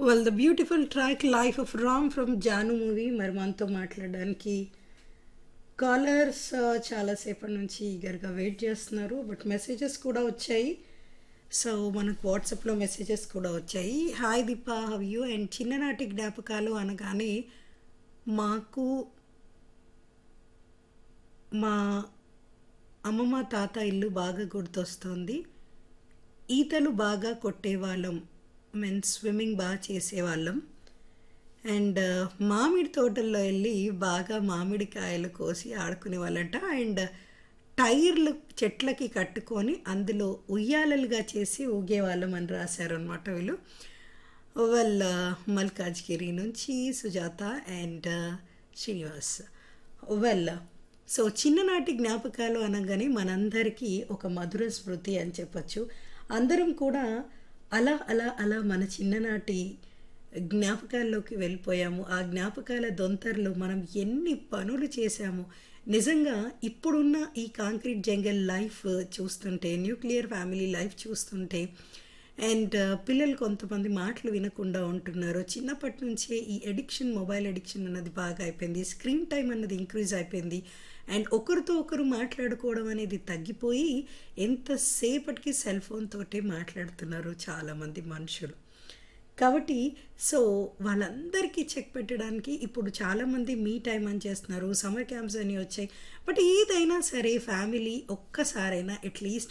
well the beautiful track life of Ram from Jaanu movie మరి మనతో మాట్లాడడానికి కాలర్స్ చాలాసేపటి నుంచి ఈగర్గా వెయిట్ చేస్తున్నారు బట్ మెసేజెస్ కూడా వచ్చాయి సో మనకు వాట్సాప్లో మెసేజెస్ కూడా వచ్చాయి hi Deepa how you and చిన్ననాటి జ్ఞాపకాలు అనగానే మాకు మా అమ్మమ్మ తాత ఇల్లు బాగా గుర్తొస్తుంది ఈతలు బాగా కొట్టేవాళ్ళం మీన్ స్విమ్మింగ్ బాగా చేసేవాళ్ళం అండ్ మామిడి తోటల్లో వెళ్ళి బాగా మామిడికాయలు కోసి ఆడుకునే వాళ్ళంట అండ్ టైర్లు చెట్లకి కట్టుకొని అందులో ఉయ్యాలలుగా చేసి ఊగేవాళ్ళం అని రాశారు అనమాట వీళ్ళు వాళ్ళ మల్కాజ్గిరి నుంచి Sujatha and Srinivas well so చిన్ననాటి జ్ఞాపకాలు అనగానే మనందరికీ ఒక మధుర స్మృతి అని చెప్పచ్చు అందరం కూడా అలా అలా అలా మన చిన్ననాటి జ్ఞాపకాల్లోకి వెళ్ళిపోయాము ఆ జ్ఞాపకాల దొంతరలో మనం ఎన్ని పనులు చేశాము నిజంగా ఇప్పుడున్న ఈ కాంక్రీట్ జంగల్ లైఫ్ చూస్తుంటే న్యూక్లియర్ ఫ్యామిలీ లైఫ్ చూస్తుంటే అండ్ పిల్లలు కొంతమంది మాటలు వినకుండా ఉంటున్నారు చిన్నప్పటి నుంచే ఈ ఎడిక్షన్ మొబైల్ ఎడిక్షన్ అన్నది బాగా అయిపోయింది స్క్రీన్ టైం అన్నది ఇంక్రీజ్ అయిపోయింది అండ్ ఒకరితో ఒకరు మాట్లాడుకోవడం అనేది తగ్గిపోయి ఎంతసేపటికి సెల్ ఫోన్ తోటే మాట్లాడుతున్నారు చాలామంది మనుషులు కాబట్టి సో వాళ్ళందరికీ చెక్ పెట్టడానికి ఇప్పుడు చాలామంది మీ టైం అని చేస్తున్నారు సమ్మర్ క్యాంప్స్ అని వచ్చాయి బట్ ఏదైనా సరే ఫ్యామిలీ ఒక్కసారైనా అట్లీస్ట్